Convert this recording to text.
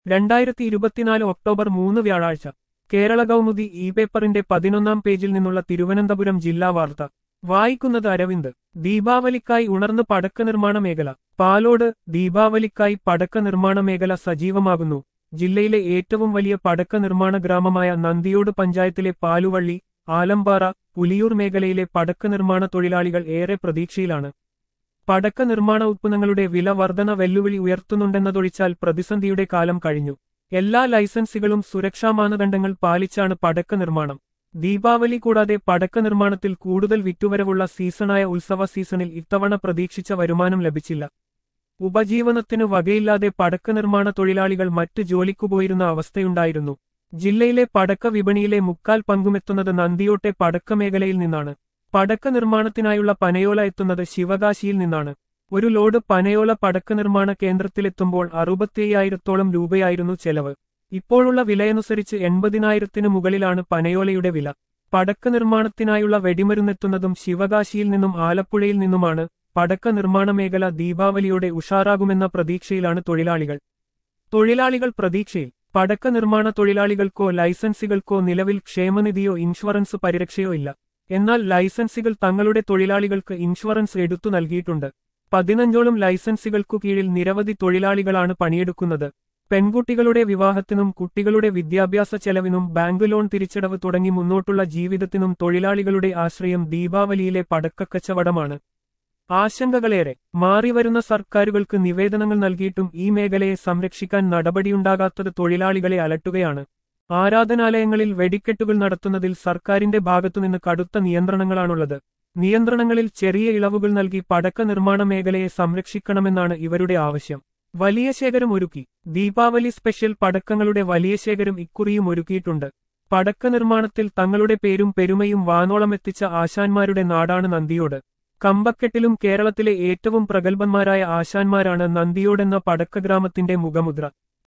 രണ്ടായിരത്തി ഇരുപത്തിനാല് ഒക്ടോബർ മൂന്ന് വ്യാഴാഴ്ച കേരള കൗമുദി ഇ പേപ്പറിന്റെ പതിനൊന്നാം പേജിൽ നിന്നുള്ള തിരുവനന്തപുരം ജില്ലാ വാർത്ത വായിക്കുന്നത് അരവിന്ദ് ദീപാവലിക്കായി ഉണർന്ന് പടക്ക നിർമ്മാണ മേഖല പാലോട് ദീപാവലിക്കായി പടക്ക നിർമ്മാണ മേഖല സജീവമാകുന്നു ജില്ലയിലെ ഏറ്റവും വലിയ പടക്ക നിർമ്മാണ ഗ്രാമമായ നന്ദിയോട് പഞ്ചായത്തിലെ പാലുവള്ളി ആലമ്പാറ പുലിയൂർ മേഖലയിലെ പടക്ക നിർമ്മാണ തൊഴിലാളികൾ ഏറെ പ്രതീക്ഷയിലാണ് പടക്ക നിർമ്മാണ ഉത്പന്നങ്ങളുടെ വില വർധന വെല്ലുവിളി ഉയർത്തുന്നുണ്ടെന്നതൊഴിച്ചാൽ പ്രതിസന്ധിയുടെ കാലം കഴിഞ്ഞു എല്ലാ ലൈസൻസുകളും സുരക്ഷാ മാനദണ്ഡങ്ങൾ പാലിച്ചാണ് പടക്ക നിർമ്മാണം ദീപാവലി കൂടാതെ പടക്ക നിർമ്മാണത്തിൽ കൂടുതൽ വിറ്റുവരവുള്ള സീസണായ ഉത്സവ സീസണിൽ ഇത്തവണ പ്രതീക്ഷിച്ച വരുമാനം ലഭിച്ചില്ല ഉപജീവനത്തിന് വകയില്ലാതെ പടക്ക നിർമ്മാണ തൊഴിലാളികൾ മറ്റ് ജോലിക്കു പോയിരുന്ന അവസ്ഥയുണ്ടായിരുന്നു ജില്ലയിലെ പടക്ക വിപണിയിലെ മുക്കാൽ പങ്കുമെത്തുന്നത് നന്ദിയോട്ടെ പടക്ക മേഖലയിൽ നിന്നാണ് പടക്ക നിർമ്മാണത്തിനായുള്ള പനയോല എത്തുന്നത് ശിവകാശിയിൽ നിന്നാണ് ഒരു ലോഡ് പനയോല പടക്ക നിർമ്മാണ കേന്ദ്രത്തിലെത്തുമ്പോൾ അറുപത്തിയ്യായിരത്തോളം രൂപയായിരുന്നു ചെലവ് ഇപ്പോഴുള്ള വിലയനുസരിച്ച് എൺപതിനായിരത്തിന് മുകളിലാണ് പനയോലയുടെ വില പടക്ക നിർമ്മാണത്തിനായുള്ള വെടിമരുന്നെത്തുന്നതും ശിവകാശിയിൽ നിന്നും ആലപ്പുഴയിൽ നിന്നുമാണ് പടക്ക നിർമ്മാണ മേഖല ദീപാവലിയോടെ ഉഷാറാകുമെന്ന പ്രതീക്ഷയിലാണ് തൊഴിലാളികൾ തൊഴിലാളികൾ പ്രതീക്ഷയിൽ പടക്ക നിർമ്മാണ തൊഴിലാളികൾക്കോ ലൈസൻസുകൾക്കോ നിലവിൽ ക്ഷേമനിധിയോ ഇൻഷുറൻസ് പരിരക്ഷയോ ഇല്ല എന്നാൽ ലൈസൻസുകൾ തങ്ങളുടെ തൊഴിലാളികൾക്ക് ഇൻഷുറൻസ് എടുത്തു നൽകിയിട്ടുണ്ട് പതിനഞ്ചോളം ലൈസൻസുകൾക്കു കീഴിൽ നിരവധി തൊഴിലാളികളാണ് പണിയെടുക്കുന്നത് പെൺകുട്ടികളുടെ വിവാഹത്തിനും കുട്ടികളുടെ വിദ്യാഭ്യാസ ചെലവിനും ബാങ്ക് ലോൺ തിരിച്ചടവ് തുടങ്ങി മുന്നോട്ടുള്ള ജീവിതത്തിനും തൊഴിലാളികളുടെ ആശ്രയം ദീപാവലിയിലെ പടക്കക്കച്ചവടമാണ് ആശങ്കകളേറെ മാറിവരുന്ന സർക്കാരുകൾക്ക് നിവേദനങ്ങൾ നൽകിയിട്ടും ഈ മേഖലയെ സംരക്ഷിക്കാൻ നടപടിയുണ്ടാകാത്തത് തൊഴിലാളികളെ അലട്ടുകയാണ് ആരാധനാലയങ്ങളിൽ വെടിക്കെട്ടുകൾ നടത്തുന്നതിൽ സർക്കാരിന്റെ ഭാഗത്തുനിന്ന് കടുത്ത നിയന്ത്രണങ്ങളാണുള്ളത് നിയന്ത്രണങ്ങളിൽ ചെറിയ ഇളവുകൾ നൽകി പടക്ക നിർമ്മാണ മേഖലയെ സംരക്ഷിക്കണമെന്നാണ് ഇവരുടെ ആവശ്യം വലിയ ശേഖരം ഒരുക്കി ദീപാവലി സ്പെഷ്യൽ പടക്കങ്ങളുടെ വലിയ ശേഖരം ഇക്കുറിയും ഒരുക്കിയിട്ടുണ്ട് പടക്ക നിർമ്മാണത്തിൽ തങ്ങളുടെ പേരും പെരുമയും വാനോളമെത്തിച്ച ആശാന്മാരുടെ നാടാണ് നന്ദിയോട് കമ്പക്കെട്ടിലും കേരളത്തിലെ ഏറ്റവും പ്രഗത്ഭന്മാരായ ആശാന്മാരാണ് നന്ദിയോടെന്ന പടക്ക ഗ്രാമത്തിന്റെ മുഖമുദ്ര